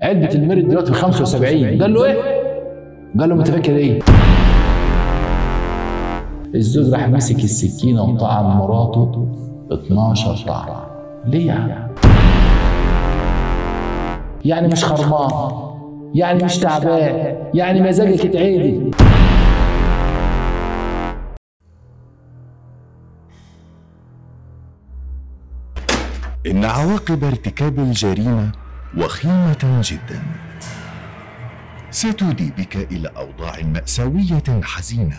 علبه المرد دلوقتي ب 75 قال له ايه؟ قال له انت فاكر ايه؟ الزوج راح مسك السكينه وطعن مراته 12 طعن ليه يعني؟ يعني مش خرمان يعني مش تعبان يعني مزاجك اتعدل إن عواقب ارتكاب الجريمة وخيمة جدا ستودي بك إلى أوضاع مأساوية حزينة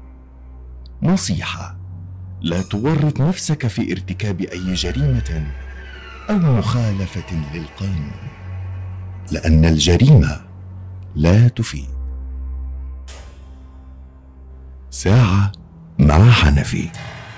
نصيحة لا تورط نفسك في ارتكاب أي جريمة أو مخالفة للقانون لأن الجريمة لا تفيد ساعة مع حنفي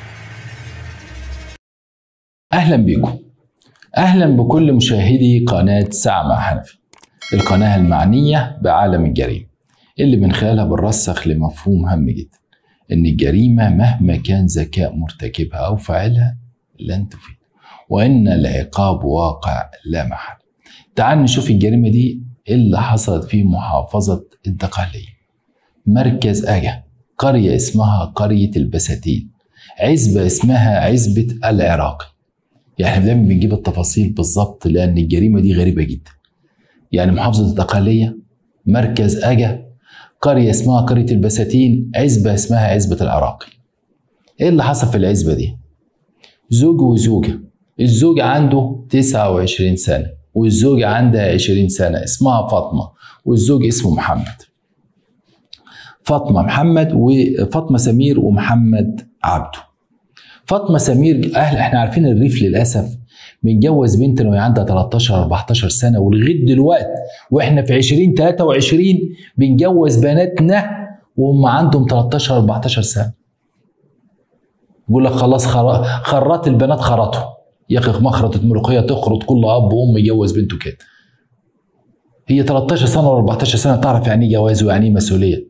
اهلا بكم اهلا بكل مشاهدي قناه ساعه مع حنفي القناه المعنيه بعالم الجريمه اللي من خلالها بنرسخ لمفهوم هام جدا ان الجريمه مهما كان ذكاء مرتكبها او فاعلها لن تفيد وان العقاب واقع لا محل تعال نشوف الجريمه دي اللي حصلت في محافظه الدقهليه مركز اجا قريه اسمها قريه البساتين عزبه اسمها عزبه العراقي يعني احنا دايما بنجيب التفاصيل بالظبط لان الجريمه دي غريبه جدا يعني محافظه الدقهليه مركز اجا قريه اسمها قريه البساتين عزبه اسمها عزبه العراقي ايه اللي حصل في العزبه دي زوج وزوجه الزوج عنده 29 سنه والزوجه عندها 20 سنه اسمها فاطمه والزوج اسمه محمد فاطمه محمد وفاطمه سمير ومحمد عبده فاطمه سمير اهل احنا عارفين الريف للاسف متجوز بنت وهي عندها 13 14 سنه ولغايه دلوقتي واحنا في 20 23 بنجوز بناتنا وهم عندهم 13 14 سنه يقول لك خلاص خر- خرات البنات خرطوا يا اخي مخرطة ملوخيه تخرط كل اب وام يجوز بنته كده هي 13 سنه ولا 14 سنه تعرف يعني ايه جواز ويعني ايه مسؤوليه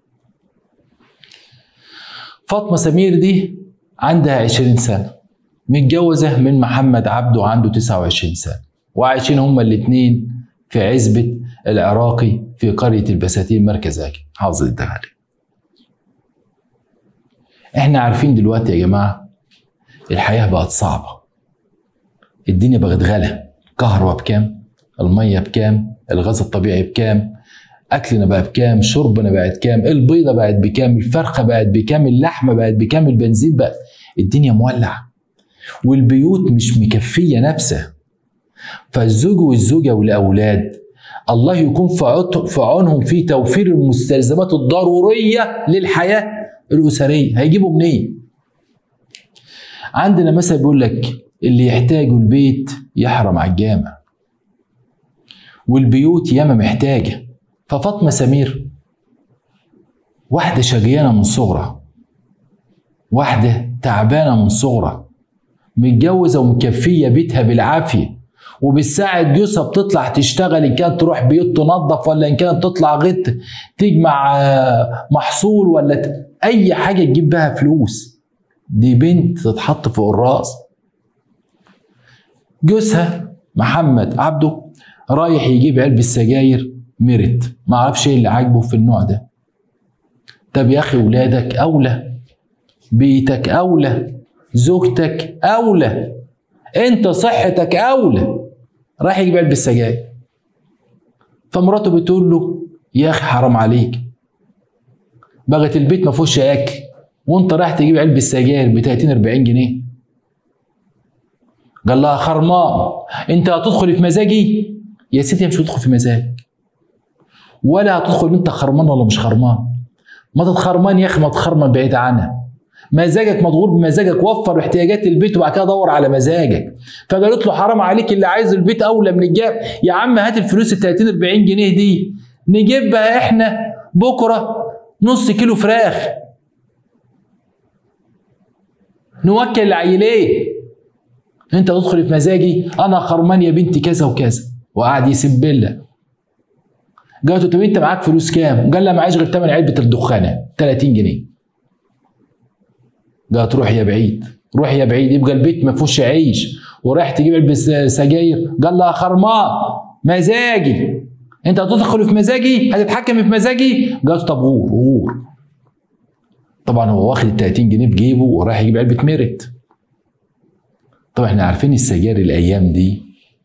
فاطمه سمير دي عندها 20 سنة متجوزة من محمد عبده عنده 29 سنة وعايشين هما الاتنين في عزبة العراقي في قرية البساتين مركز أكل حافظة الدغالي احنا عارفين دلوقتي يا جماعة الحياة بقت صعبة الدنيا بقت غلا كهرباء بكام المية بكام الغاز الطبيعي بكام اكلنا بقى بكام شربنا بقت كام البيضه بقت بكام الفرخه بقت بكام اللحمه بقت بكام البنزين بقى الدنيا مولعه والبيوت مش مكفيه نفسها فالزوج والزوجه والاولاد الله يكون في عط- في عونهم في توفير المستلزمات الضروريه للحياه الاسريه هيجيبوا منين عندنا مثل بيقول لك اللي يحتاجه البيت يحرم على الجامع والبيوت ياما محتاجه ففاطمة سمير واحدة شقيانة من صغرها واحدة تعبانة من صغرها متجوزة ومكفية بيتها بالعافية وبتساعد جوزها بتطلع تشتغل ان كانت تروح بيوت تنظف ولا ان كانت تطلع غط تجمع آه، محصول ولا ت... اي حاجه تجيب بها فلوس دي بنت تتحط فوق الراس جوزها محمد عبده رايح يجيب علبه سجاير ميرت ما اعرفش ايه اللي عاجبه في النوع ده طب يا اخي ولادك اولى بيتك اولى زوجتك اولى انت صحتك اولى راح يجيب علبه سجاير فمراته بتقول له يا اخي حرام عليك بقت البيت ما فيهوش اكل وانت رايح تجيب علبه سجاير ب 30 40 جنيه قال لها خرمان انت هتدخل في مزاجي يا ستي مش هتدخل في مزاج ولا هتدخل انت خرمان ولا مش خرمان ما تتخرمان يا اخي ما تتخرمان بعيد عنها مزاجك مضغوط بمزاجك وفر احتياجات البيت وبعد كده دور على مزاجك فقالت له حرام عليك اللي عايز البيت اولى من الجاب يا عم هات الفلوس ال 30 40 جنيه دي نجيبها احنا بكره نص كيلو فراخ نوكل العيلين انت تدخل في مزاجي انا خرمان يا بنتي كذا وكذا وقعد يسب لها قالت له طب انت معاك فلوس كام؟ قال لها معيش غير ثمن علبه الدخانه 30 جنيه. قالت روح يا بعيد روح يا بعيد يبقى البيت ما فيهوش عيش ورايح تجيب علبه س- سجاير قال لها خرمان مزاجي انت هتدخل في مزاجي هتتحكم في مزاجي قالت طب غور غور طبعا هو واخد ال 30 جنيه في جيبه ورايح يجيب علبه ميرت طبعا احنا عارفين السجاير الايام دي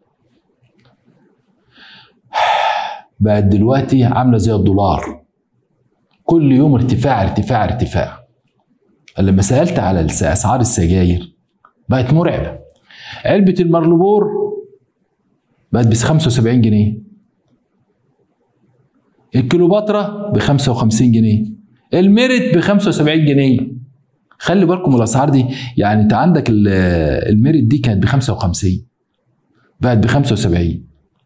بقت دلوقتي عامله زي الدولار كل يوم ارتفاع ارتفاع ارتفاع لما سالت على الس- اسعار السجاير بقت مرعبه علبه المرلبور بقت ب 75 جنيه الكيلوباترا ب 55 جنيه الميرت ب 75 جنيه خلي بالكم من الاسعار دي يعني انت عندك ال- الميرت دي كانت ب 55 بقت ب 75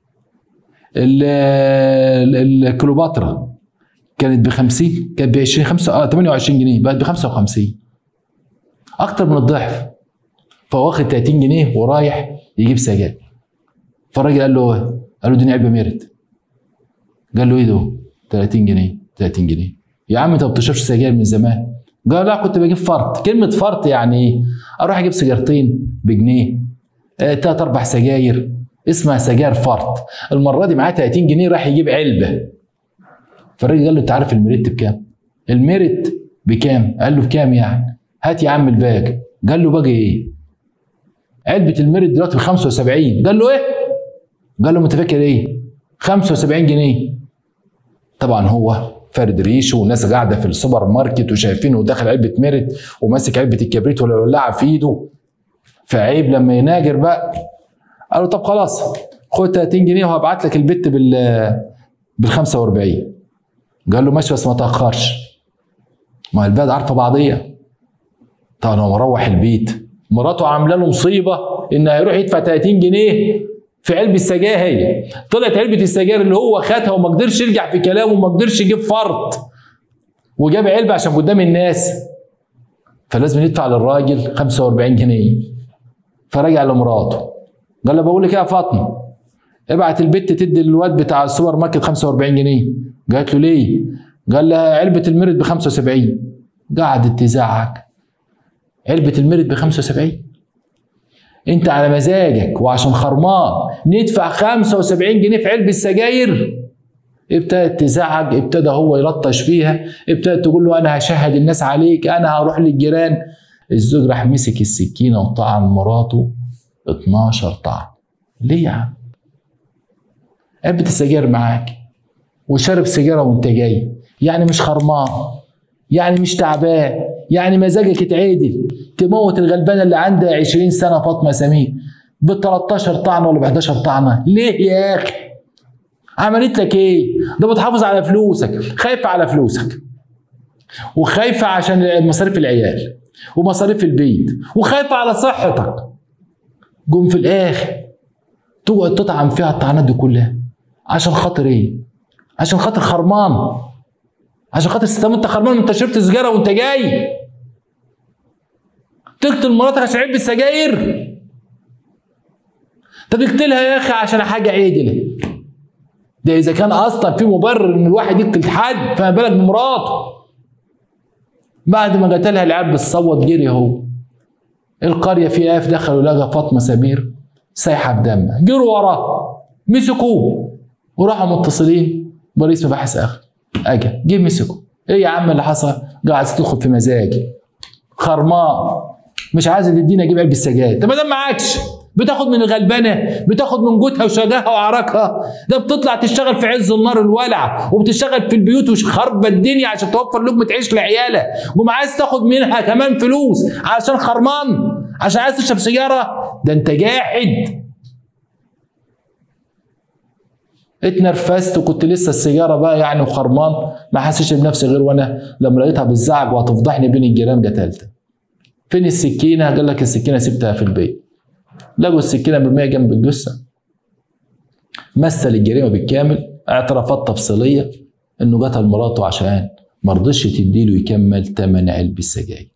ال- ال- الكليوباترا كانت ب 50 كانت ب 20 5 اه 28 جنيه بقت ب 55 اكتر من الضعف فهو واخد 30 جنيه ورايح يجيب سجاير فالراجل قال له ايه؟ قال له اديني علبه ميرت قال له ايه ده 30 جنيه 30 جنيه يا عم انت ما بتشربش سجاير من زمان قال لا كنت بجيب فرط كلمه فرط يعني ايه اروح اجيب سيجارتين بجنيه آه، تلات اربع سجاير اسمها سجاير فرط المره دي معاه 30 جنيه راح يجيب علبه فالراجل قال له انت عارف الميريت بكام الميريت بكام قال له بكام يعني هات يا عم الباقي قال له باقي ايه علبه الميريت دلوقتي ب 75 قال له ايه قال له انت فاكر ايه 75 جنيه طبعا هو فرد ريشه والناس قاعده في السوبر ماركت وشايفينه داخل علبه ميرت وماسك علبه الكبريت ولا ولعها في ايده فعيب لما يناجر بقى قال له طب خلاص خد 30 جنيه وهبعت لك البت بال بال 45 قال له ماشي بس ما تاخرش ما البلد عارفه بعضيها طبعا هو مروح البيت مراته عامله له مصيبه ان هيروح يدفع 30 جنيه في علبه السجاير هي طلعت علبه السجاير اللي هو خدها وما قدرش يرجع في كلامه وما قدرش يجيب فرط وجاب علبه عشان قدام الناس فلازم يدفع للراجل 45 جنيه فرجع لمراته قال له بقول لك ايه يا فاطمه ابعت البت تدي للواد بتاع السوبر ماركت 45 جنيه قالت له ليه قال لها علبه المرد ب 75 قعدت تزعق علبه المرد ب 75 انت على مزاجك وعشان خرمان ندفع 75 جنيه في علبه سجاير ابتدت تزعج ابتدى هو يلطش فيها ابتدت تقول له انا هشهد الناس عليك انا هروح للجيران الزوج راح مسك السكينه وطعن مراته 12 طعن ليه يا عم علبه السجاير معاك وشرب سيجاره وانت جاي يعني مش خرمان يعني مش تعبان يعني مزاجك اتعدل تموت الغلبانه اللي عندها 20 سنه فاطمه سمير ب 13 طعنه ولا ب 11 طعنه ليه يا اخي عملت لك ايه ده بتحافظ على فلوسك خايفه على فلوسك وخايفه عشان مصاريف العيال ومصاريف البيت وخايفه على صحتك جم في الاخر تقعد تطعم فيها الطعنات دي كلها عشان خاطر ايه عشان خاطر خرمان عشان خاطر ستام انت خرمان انت شربت سجاره وانت جاي تقتل مراتك عشان علبه سجاير طب اقتلها يا اخي عشان حاجه عدله ده اذا كان اصلا في مبرر ان الواحد يقتل حد فما بالك بمراته بعد ما قتلها العيال بتصوت جري هو القريه في اف دخلوا لقى فاطمه سمير سايحه في دمها جروا وراه مسكوه وراحوا متصلين برئيس مباحث اخر اجى جه مسكه ايه يا عم اللي حصل؟ قاعد تدخل في مزاجي خرمان مش عايز تديني اجيب علبه سجاير طب ما دام معكش بتاخد من الغلبانه بتاخد من جوتها وشجاها وعرقها ده بتطلع تشتغل في عز النار الولع وبتشتغل في البيوت وخربة الدنيا عشان توفر لقمه عيش لعيالك وما عايز تاخد منها كمان فلوس عشان خرمان عشان عايز تشرب سيجاره ده انت جاحد اتنرفزت وكنت لسه السيجاره بقى يعني وخرمان ما حسيتش بنفسي غير وانا لما لقيتها بتزعج وهتفضحني بين الجيران قتلتها فين السكينه؟ قال لك السكينه سبتها في البيت لقوا السكينه مرميه جنب الجثه مثل الجريمه بالكامل اعترافات تفصيليه انه قتل مراته عشان ما رضيش تديله يكمل ثمن علبه السجاير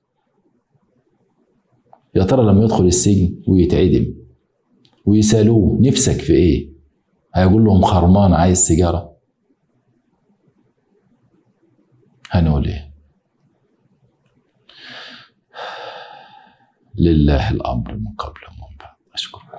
يا ترى لما يدخل السجن ويتعدم ويسالوه نفسك في ايه هيقول لهم خرمان عايز سيجاره هنقول ايه لله الامر من قبل ومن بعد اشكرك